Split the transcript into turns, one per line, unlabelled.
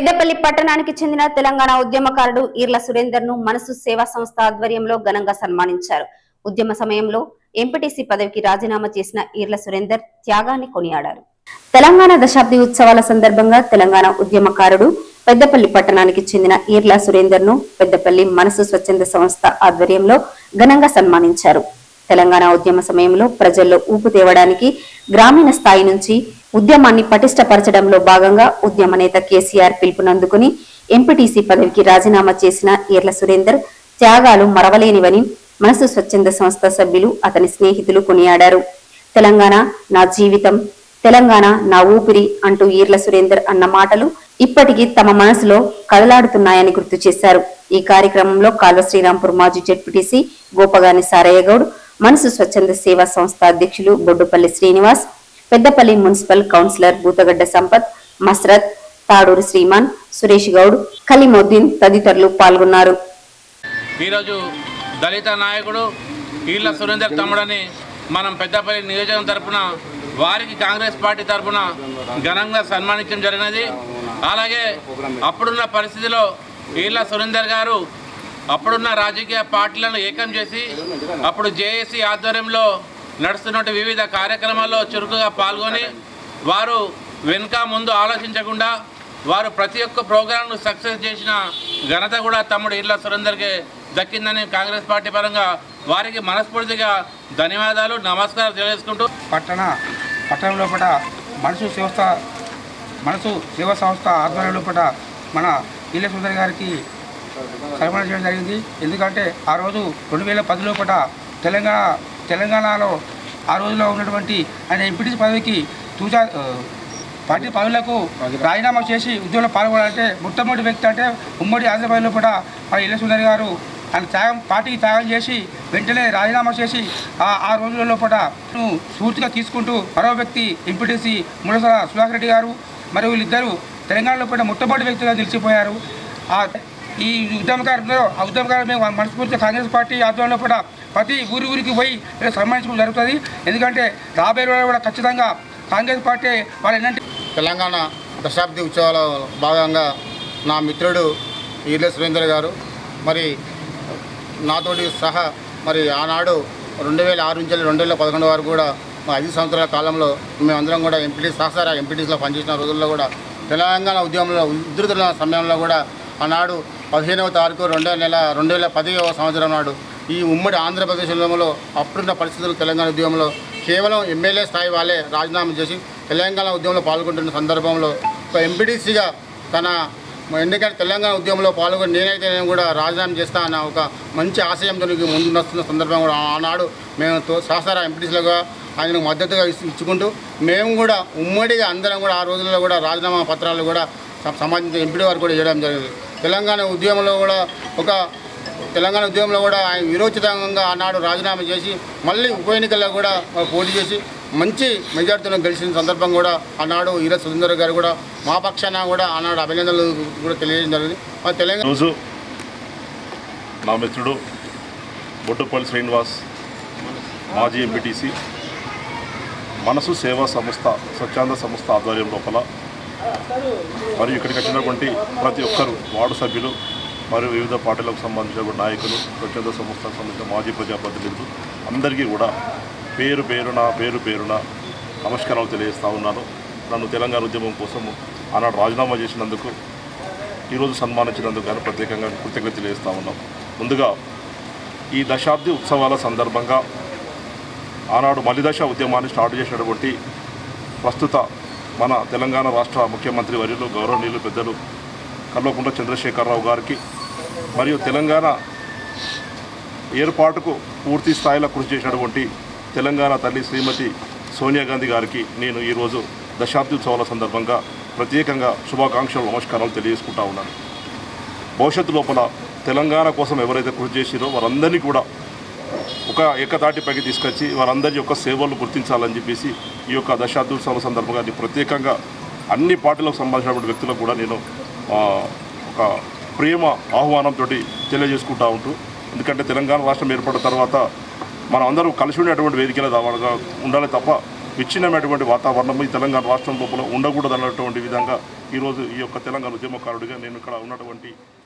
పెద్దపల్లి పట్టణానికి చెందిన తెలంగాణ ఉద్యమకారుడు ఈర్ల సురేందర్ ను మనసు సేవా సంస్థ ఆధ్వర్యంలో ఘనంగా సన్మానించారు ఉద్యమ సమయంలో ఎంపీటీసీ పదవికి రాజీనామా చేసిన ఈర్ల సురేందర్ త్యాగాన్ని కొనియాడారు తెలంగాణ దశాబ్ది ఉత్సవాల సందర్భంగా తెలంగాణ ఉద్యమకారుడు పెద్దపల్లి పట్టణానికి చెందిన ఈర్ల సురేందర్ ను పెద్దపల్లి మనసు స్వచ్ఛంద సంస్థ ఆధ్వర్యంలో ఘనంగా సన్మానించారు తెలంగాణ ఉద్యమ సమయంలో ప్రజల్లో ఊపు తేవడానికి గ్రామీణ స్థాయి నుంచి ఉద్యమాన్ని పటిష్టపరచడంలో భాగంగా ఉద్యమ నేత కేసీఆర్ పిలుపునందుకుని ఎంపీటీసీ పదవికి రాజీనామా చేసిన ఈర్ల సురేందర్ త్యాగాలు మరవలేనివని మనసు స్వచ్ఛంద సంస్థ సభ్యులు అతని స్నేహితులు కొనియాడారు తెలంగాణ నా జీవితం తెలంగాణ నా ఊపిరి అంటూ ఈర్ల సురేందర్ అన్న మాటలు ఇప్పటికీ తమ మనసులో కదలాడుతున్నాయని గుర్తు చేశారు ఈ కార్యక్రమంలో కాల్వ శ్రీరాంపూర్ మాజీ జడ్పీటీసీ గోపగాని సారయ్య గౌడ్ మనసు స్వచ్ఛంద సేవా సంస్థ అధ్యక్షులు బొడ్డుపల్లి శ్రీనివాస్ పెద్దపల్లి మున్సిపల్ కౌన్సిలర్ బూతగడ్డ సంపత్ మస్రత్ తాడూరు శ్రీమాన్ సురేష్ గౌడ్ ఖలీముద్దీన్ తదితరులు పాల్గొన్నారు
ఈరోజు దళిత నాయకుడు ఈళ్ళ సురేందర్ తమ్ముడని మనం పెద్దపల్లి నియోజకవర్గం తరపున వారికి కాంగ్రెస్ పార్టీ తరపున ఘనంగా సన్మానించడం జరిగినది అలాగే అప్పుడున్న పరిస్థితిలో ఈళ్ళ సురేందర్ గారు అప్పుడున్న రాజకీయ పార్టీలను ఏకం చేసి అప్పుడు జేఏసీ ఆధ్వర్యంలో నడుస్తున్నట్టు వివిధ కార్యక్రమాల్లో చురుకుగా పాల్గొని వారు వెనుక ముందు ఆలోచించకుండా వారు ప్రతి ఒక్క ప్రోగ్రాంను సక్సెస్ చేసిన ఘనత కూడా తమ్ముడు ఇర్ల సురేందర్కి దక్కిందని కాంగ్రెస్ పార్టీ పరంగా వారికి మనస్ఫూర్తిగా ధన్యవాదాలు నమస్కారం తెలియజేసుకుంటూ
పట్టణ పట్టణం లోపల మనసు సంస్థ మనసు సేవా సంస్థ ఆధ్వర్యం లోపల మన ఈల సుందర్ గారికి సన్మానం చేయడం జరిగింది ఎందుకంటే ఆ రోజు రెండు వేల పది లోపల తెలంగాణ తెలంగాణలో ఆ రోజులో ఉన్నటువంటి ఆయన ఎంపీటీసీ పదవికి తూచా ఆ, పార్టీ పదవులకు రాజీనామా చేసి ఉద్యోగంలో పాల్గొనాలంటే మొట్టమొదటి వ్యక్తి అంటే ఉమ్మడి ఆంధ్రప్రదేశ్ లోపల మన ఇల్ల సుందర్ గారు ఆయన త్యాగం పార్టీకి త్యాగం చేసి వెంటనే రాజీనామా చేసి ఆ ఆ రోజుల లోపల ను స్ఫూర్తిగా తీసుకుంటూ మరో వ్యక్తి ఎంపీటీసీ ముడసల సుధాకర్ రెడ్డి గారు మరియు వీళ్ళిద్దరూ తెలంగాణ లోపల మొట్టమొదటి వ్యక్తిగా నిలిచిపోయారు ఆ ఈ ఉద్యమకారులు ఆ ఉద్యమకారులు మేము మనస్ఫూర్తిగా కాంగ్రెస్ పార్టీ ఆధ్వర్యంలో కూడా ప్రతి ఊరి ఊరికి పోయి ఇలా సన్మానించడం జరుగుతుంది ఎందుకంటే రాబోయే రోజుల్లో కూడా ఖచ్చితంగా కాంగ్రెస్ పార్టీ వాళ్ళు ఏంటంటే
తెలంగాణ దశాబ్ది ఉత్సవాల భాగంగా నా మిత్రుడు ఈర్ల సురేందర్ గారు మరి నాతోటి సహా మరి ఆనాడు రెండు వేల ఆరు నుంచి రెండు వేల పదకొండు వరకు కూడా మా ఐదు సంవత్సరాల కాలంలో మేమందరం కూడా ఎంపీటీ సహసార ఎంపీటీస్లో పనిచేసిన రోజుల్లో కూడా తెలంగాణ ఉద్యమంలో ఉధృతుల సమయంలో కూడా ఆనాడు పదిహేనవ తారీఖు రెండో నెల రెండు వేల పదిహేవ సంవత్సరం నాడు ఈ ఉమ్మడి ఆంధ్రప్రదేశ్లో అప్పుడున్న పరిస్థితులు తెలంగాణ ఉద్యమంలో కేవలం ఎమ్మెల్యే స్థాయి వాళ్ళే రాజీనామా చేసి తెలంగాణ ఉద్యమంలో పాల్గొంటున్న సందర్భంలో ఒక ఎంపీటీసీగా తన ఎందుకంటే తెలంగాణ ఉద్యమంలో పాల్గొని నేనైతే నేను కూడా రాజీనామా చేస్తా అన్న ఒక మంచి ఆశయంతో ముందు వస్తున్న సందర్భం కూడా ఆనాడు మేము తో- సహసార ఎంపీటీసీలుగా ఆయనకు మద్దతుగా ఇచ్చి- ఇచ్చుకుంటూ మేము కూడా ఉమ్మడిగా అందరం కూడా ఆ రోజుల్లో కూడా రాజీనామా పత్రాలు కూడా స- సంబంధించిన ఎంపీ వారు కూడా చేయడం జరిగింది తెలంగాణ ఉద్యమంలో కూడా ఒక తెలంగాణ ఉద్యమంలో కూడా ఆయన విరోచితంగా ఆనాడు రాజీనామా చేసి మళ్ళీ ఉప ఎన్నికల్లో కూడా పోటీ చేసి మంచి మెజార్టీతో గెలిచిన సందర్భం కూడా ఆనాడు ఈర సుందర్ గారు కూడా మా పక్షాన కూడా ఆనాడు అభినందనలు కూడా తెలియజేయడం జరిగింది మరి తెలంగాణ
రోజు నా మిత్రుడు బొడ్డుపల్లి శ్రీనివాస్ మాజీ ఎంపీటీసీ మనసు సేవా సంస్థ స్వచ్ఛంద సంస్థ ఆధ్వర్యం లోపల మరియు ఇక్కడికి వచ్చినటువంటి ప్రతి ఒక్కరు వార్డు సభ్యులు మరియు వివిధ పార్టీలకు సంబంధించిన నాయకులు స్వచ్ఛంద సంస్థకు సంబంధించిన మాజీ ప్రజాప్రతినిధులు అందరికీ కూడా పేరు పేరున పేరు పేరున నమస్కారాలు తెలియజేస్తా ఉన్నాను నన్ను తెలంగాణ ఉద్యమం కోసం ఆనాడు రాజీనామా చేసినందుకు ఈరోజు సన్మానించినందుకు గాను ప్రత్యేకంగా కృతజ్ఞత తెలియజేస్తా ఉన్నాం ముందుగా ఈ దశాబ్ది ఉత్సవాల సందర్భంగా ఆనాడు మలిదశ ఉద్యమాన్ని స్టార్ట్ చేసినటువంటి ప్రస్తుత మన తెలంగాణ రాష్ట్ర ముఖ్యమంత్రి వర్యులు గౌరవనీయులు పెద్దలు కల్వకుంట్ల చంద్రశేఖరరావు గారికి మరియు తెలంగాణ ఏర్పాటుకు పూర్తి స్థాయిలో కృషి చేసినటువంటి తెలంగాణ తల్లి శ్రీమతి సోనియా గాంధీ గారికి నేను ఈరోజు దశాబ్ది ఉత్సవాల సందర్భంగా ప్రత్యేకంగా శుభాకాంక్షలు నమస్కారాలు తెలియజేసుకుంటా ఉన్నాను భవిష్యత్తు లోపల తెలంగాణ కోసం ఎవరైతే కృషి చేసిరో వారందరినీ కూడా ఒక ఏకతాటిపైకి తీసుకొచ్చి వారందరి యొక్క సేవలు గుర్తించాలని చెప్పేసి ఈ యొక్క దశాబ్ది ఉత్సవాల సందర్భంగా నేను ప్రత్యేకంగా అన్ని పార్టీలకు సంబంధించినటువంటి వ్యక్తులకు కూడా నేను ఆ, ఒక ప్రేమ ఆహ్వానంతో తెలియజేసుకుంటా ఉంటూ ఎందుకంటే తెలంగాణ రాష్ట్రం ఏర్పడిన తర్వాత మనం అందరూ కలిసి ఉండేటువంటి వేదికల దావాలుగా ఉండాలి తప్ప విచ్ఛిన్నమైనటువంటి వాతావరణం ఈ తెలంగాణ రాష్ట్రం లోపల ఉండకూడదన్నటువంటి విధంగా ఈరోజు ఈ యొక్క తెలంగాణ ఉద్యమకారుడిగా నేను ఇక్కడ ఉన్నటువంటి